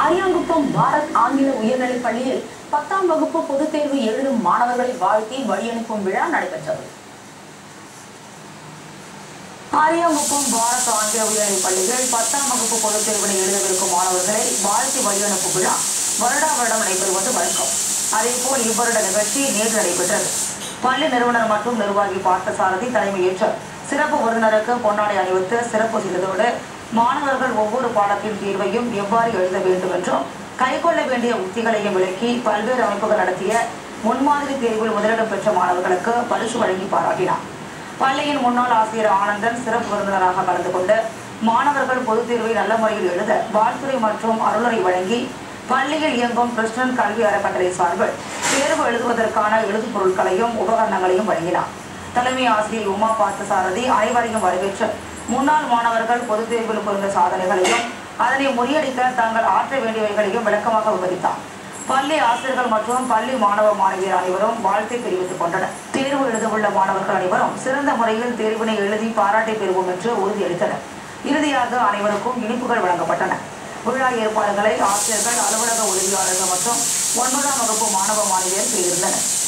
அரியாங்குப்பம் பாரத் ஆங்கில உயர்நிலைப் பள்ளியில் பத்தாம் வகுப்பு பொதுத் தேர்வு எழுதும் மாணவர்களை வாழ்த்தி வழியனுப்பும் விழா நடைபெற்றது அரியாங்குப்பம் பாரத் ஆங்கில உயர்நிலைப் பள்ளியில் பத்தாம் வகுப்பு பொதுத் தேர்வினை எழுதவிருக்கும் மாணவர்களை வாழ்த்தி வழியனுப்பும் விழா வருடா வருடம் நடைபெறுவது வழக்கம் அதேபோல் இவ்வருட நிகழ்ச்சி நேற்று நடைபெற்றது பள்ளி நிறுவனர் மற்றும் நிர்வாகி பார்த்தசாரதி தலைமையேற்று சிறப்பு விருந்தினருக்கு பொன்னாடை அணிவித்து சிறப்பு செய்ததோடு மாணவர்கள் ஒவ்வொரு பாடத்தின் தீர்வையும் எவ்வாறு எழுத வேண்டும் என்றும் கைக்கொள்ள வேண்டிய உத்திகளையும் விளக்கி பல்வேறு அமைப்புகள் நடத்திய முன்மாதிரி தேர்வில் முதலிடம் பெற்ற மாணவர்களுக்கு பரிசு வழங்கி பாராட்டினார் பள்ளியின் முன்னாள் ஆசிரியர் ஆனந்தன் சிறப்பு விருந்தினராக கலந்து கொண்டு மாணவர்கள் பொதுத் தேர்வை நல்ல முறையில் எழுத வாழ்த்துறை மற்றும் அருளுரை வழங்கி பள்ளியில் இயங்கும் கிருஷ்ணன் கல்வி அறக்கட்டளை சார்பில் தேர்வு எழுதுவதற்கான எழுது பொருட்களையும் உபகரணங்களையும் வழங்கினார் தலைமை ஆசிரியர் உமா பார்த்தசாரதி அனைவரையும் வரவேற்று முன்னாள் மாணவர்கள் பொதுத் தேர்வில் புரிந்த சாதனைகளையும் அதனை முறியடிக்க தாங்கள் ஆற்ற வேண்டியவைகளையும் விளக்கமாக விவரித்தார் பள்ளி ஆசிரியர்கள் மற்றும் பள்ளி மாணவ மாணவியர் அனைவரும் வாழ்த்தை தெரிவித்துக் கொண்டனர் தேர்வு எழுதவுள்ள மாணவர்கள் அனைவரும் சிறந்த முறையில் தேர்வினை எழுதி பாராட்டை பெறுவோம் என்று உறுதியளித்தனர் இறுதியாக அனைவருக்கும் இனிப்புகள் வழங்கப்பட்டன விழா ஏற்பாடுகளை ஆசிரியர்கள் அலுவலக உதவியாளர்கள் மற்றும் ஒன்பதாம் வகுப்பு மாணவ மாணவியர் செய்திருந்தனர்